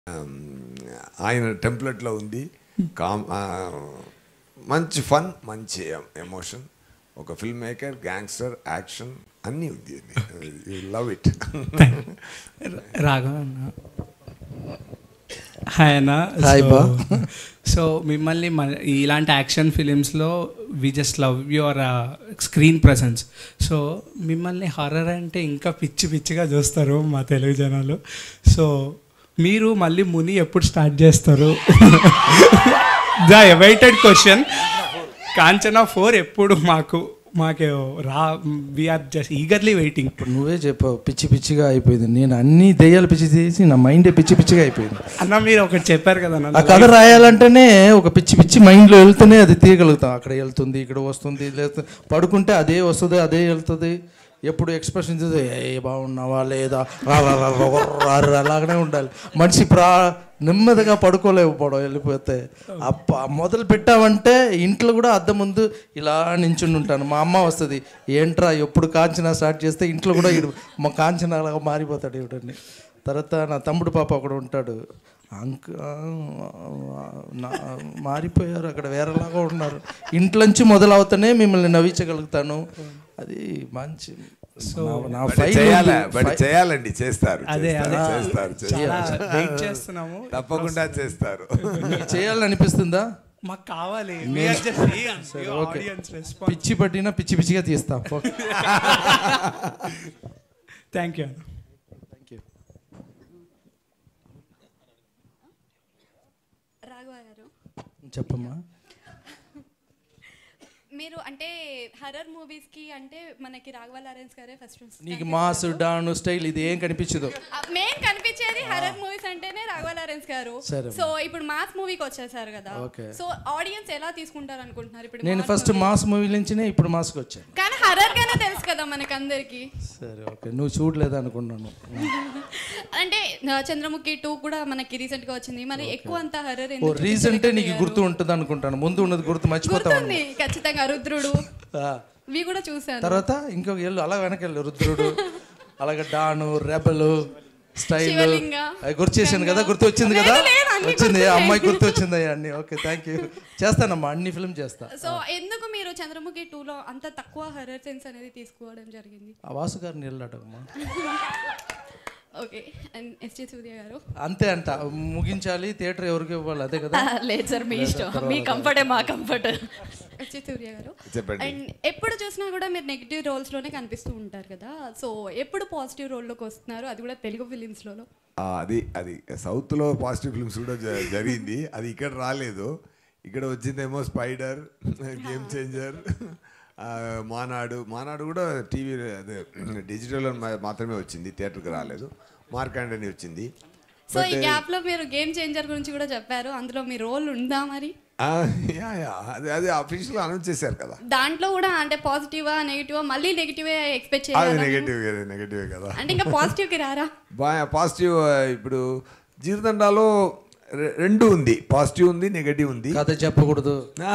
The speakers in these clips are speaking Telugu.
ఆయన టెంప్లెట్లో ఉంది కామ్ ఆ, మంచి ఫన్ మంచి ఎమోషన్ ఒక ఫిల్మ్ మేకర్ గ్యాంగ్స్టర్ యాక్షన్ అన్నీ ఉంది యూ లవ్ ఇట్ రాఘవ అన్న హాయ్ అన్న హాయ్ బా. సో మిమ్మల్ని మన ఇలాంటి యాక్షన్ ఫిలిమ్స్లో we just love your screen presence so మిమ్మల్ని హర్రర్ అంటే ఇంకా పిచ్చి పిచ్చిగా చూస్తారు మా తెలుగు జనాలు సో మీరు మళ్ళీ ముని ఎప్పుడు స్టార్ట్ చేస్తారు the awaited question Kanchana four ఎప్పుడు మాకు మాకు రా వీఆర్ జస్ట్ ఈగర్లీ వెయిటింగ్ ఇప్పుడు నువ్వే చెప్పావు పిచ్చి పిచ్చిగా అయిపోయింది నేను అన్ని దెయ్యాలు పిచ్చి చేసి నా మైండే పిచ్చి పిచ్చిగా అయిపోయింది అన్న మీరు ఒకటి చెప్పారు కదా ఆ అన్న కథ రాయాలంటేనే ఒక పిచ్చి పిచ్చి మైండ్లో వెళ్తేనే అది తీయగలుగుతాం అక్కడ వెళ్తుంది ఇక్కడ వస్తుంది లేకపోతే పడుకుంటే అదే వస్తుంది అదే వెళ్తుంది ఎప్పుడు ఎక్స్ప్రెషన్ చూస్తే ఏ బాగున్నావా లేదా రా, రా, రా, రా, రా, రా, అలాగనే ఉండాలి మనిషి ప్రా నెమ్మదిగా పడుకోలేకపోవడం వెళ్ళిపోతే అప్ప మొదలు పెట్టామంటే ఇంట్లో కూడా అద్దం ముందు ఇలా నించుని ఉంటాను మా అమ్మ వస్తుంది ఏంట్రా ఎప్పుడు కాంచనా స్టార్ట్ చేస్తే ఇంట్లో కూడా ఈడు మా కాంచనా అలాగా మారిపోతాడు ఇవిడని తర్వాత నా తమ్ముడు పాప ఒకడు ఉంటాడు అంక నా- మారిపోయారు అక్కడ వేరేలాగా ఉన్నారు ఇంట్లోంచి మొదలవుతానే మిమ్మల్ని నవ్వించగలుగుతాను అది మంచి నా- నా బట్ ఫైల్ చేయాలా ఉంది. బట్ ఫై- చేయాలి చేస్తారు అదే చేస్తారు, అదే చేస్తారు చాలా చేస్తారు వెయిట్ చేస్తున్నాము తప్పకుండా చేస్తారు నీకు చేయాలనిపిస్తుందా మాకు కావాలి ఆడియన్స్ రెస్పాన్స్ పిచ్చి పట్టినా పిచ్చి పిచ్చిగా తీస్తా okay thank you thank you Raghava గారు చెప్పమ్మా మీరు అంటే హర్రర్ మూవీస్ కి అంటే మనకి రాఘవ లారెన్స్ గారే ఫస్ట్ నీకు మాస్ డాను స్టైల్ ఇది ఏం కనిపించదు మెయిన్ కనిపించేది హర్రర్ మూవీస్ అంటేనే రాఘవ లారెన్స్ గారు సరే. సో ఇప్పుడు మాస్ మూవీకి వచ్చేసారు కదా Okay. సో ఆడియన్స్ ఎలా తీసుకుంటారు అనుకుంటున్నారు ఇప్పుడు నేను mass first movie? Mass movie నుంచినే ఇప్పుడు మాస్కి వచ్చాను కానీ హర్రర్ గానే తెలుసు కదా మనకందరికి సరే ఓకే నువ్వు చూడలేదు అనుకున్నాను అంటే ఆ, చంద్రముఖి టూ కూడా మనకి రీసెంట్ గా వచ్చింది మరి ఎక్కువ అంత హర్రర్ ఓ రీజంటే నీకు గుర్తు ఉంటుంది అనుకుంటాను ముందు ఉన్నది గుర్తు మర్చిపోతావు గుర్తుంది ఖచ్చితంగా రుద్రుడు ఇవి కూడా చూసాను తర్వాత ఇంకొక ఎల్లు అలా వెనకెళ్ళు రుద్రుడు అలాగే డాను రెబలు స్టైల్ శివలింగ, అవి గుర్తు చేశాను కదా గుర్తు వచ్చింది కదా లేదు, లేదు, అన్నీ వచ్చింది గుర్తున్నాయి. అమ్మాయి గుర్తు వచ్చింది అన్ని ఓకే థ్యాంక్ యూ చేస్తానమ్మా అన్ని ఫిల్మ్ చేస్తా సో ఎందుకు మీరు చంద్రముఖి టూలో అంత తక్కువ హర్రర్ సెన్స్ అనేది తీసుకోవడం జరిగింది ఆ వాసు గారిని వెళ్ళాడమ్మా ఓకే అండ్ ఎస్టీ సూర్య గారు అంతే అంట ముగించాలి థియేటర్ ఎవరికి ఇవ్వాలి అదే కదా లేదు సార్ మీ ఇష్టం మీ కంఫర్టే మా కంఫర్ట్ ఎస్టీ సూర్య గారు చెప్పండి అండ్ ఎప్పుడు చూసినా కూడా మీరు నెగిటివ్ రోల్స్ లోనే కనిపిస్తూ ఉంటారు కదా సో ఎప్పుడు పాజిటివ్ రోల్లోకి వస్తున్నారు అది కూడా తెలుగు ఫిలిమ్స్ లో ఆ, అది అది సౌత్లో పాజిటివ్ ఫిల్మ్స్ కూడా జ- జరిగింది అది ఇక్కడ రాలేదు ఇక్కడ వచ్చిందేమో Spider Game Changer Maanaadu Maanaadu కూడా టీవీ అదే డిజిటల్ మాత్రమే వచ్చింది థియేటర్కి రాలేదు మార్కాండ్ అని వచ్చింది సో ఈ గ్యాప్ లో మీరు గేమ్ చేంజర్ గురించి కూడా చెప్పారు అందులో మీ రోల్ ఉందా మరి ఆ, యా యా అది అది అఫీషియల్ అనౌన్స్ చేశారు కదా దాంట్లో కూడా అంటే పాజిటివా నెగిటివా మళ్ళీ నెగిటివే ఎక్స్పెక్ట్ అది చేయాలి నెగటివ్ కదా నెగటివ్ కదా అంటే ఇంకా పాజిటివ్ కి రారా బాగా పాజిటివ్ ఇప్పుడు జీరదండాలో రె- రెండు ఉంది పాజిటివ్ ఉంది నెగటివ్ ఉంది కథ చెప్పకూడదు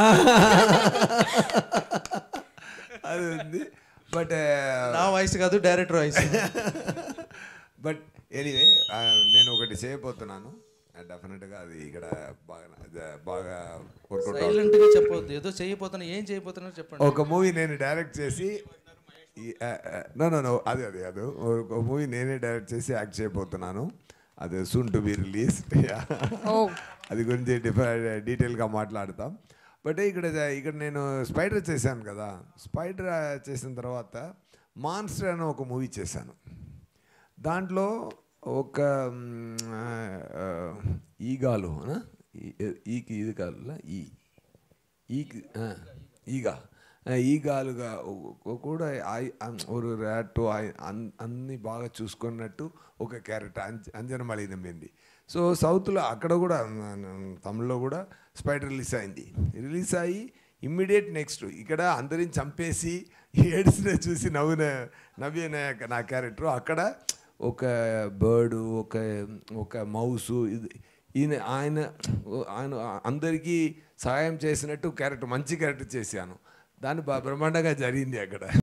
అది ఉంది బట్ నా వయసు కాదు డైరెక్టర్ వయసు బట్ ఎనీవే నేను ఒకటి చేయబోతున్నాను డెఫినెట్గా అది ఇక్కడ బాగా జ- బాగా వర్కౌట్ అవుతుంది సైలెంట్ గా చెప్పవద్దు ఏదో చేయబోతున్నా ఏం చేయబోతున్నా చెప్పండి ఒక మూవీ నేను డైరెక్ట్ చేసి నో నో నో అదే అదే అది ఒక మూవీ నేనే డైరెక్ట్ చేసి యాక్ట్ చేయబోతున్నాను అది సూన్ టు బి రిలీజ్ అది గురించి డీటెయిల్గా మాట్లాడతాం బట్ ఇక్కడ ఇక్కడ నేను స్పైడర్ చేశాను కదా స్పైడర్ చేసిన తర్వాత మాన్స్టర్ అనే ఒక మూవీ చేశాను దాంట్లో ఒక మ్, ఆ, ఈగాలు ఆ? ఈ- ఈకి ఇది కాదు ఈ ఈకి ఆ, ఈగ ఆ, ఈగాలుగా ఒ- కూడా ఆయి- అం- ఒక ర్యాట్ అన్ని బాగా చూసుకున్నట్టు ఒక క్యారెక్టర్ అంజ అంజనమళి నమ్మింది సో సౌత్లో అక్కడ కూడా మ్, తమిళ్లో కూడా స్పైడర్ రిలీజ్ అయింది రిలీజ్ అయ్యి ఇమ్మీడియట్ నెక్స్ట్ ఇక్కడ అందరిని చంపేసి ఏడ్చిన చూసి నవ్విన నవ్విన నా క్యారెక్టర్ అక్కడ ఒక బర్డు ఒక ఒక మౌసు ఇది ఈయన ఆయన ఆయన అందరికీ సహాయం చేసినట్టు క్యారెక్టర్ మంచి క్యారెక్టర్ చేశాను దాన్ని బా- బ్రహ్మాండంగా జరిగింది అక్కడ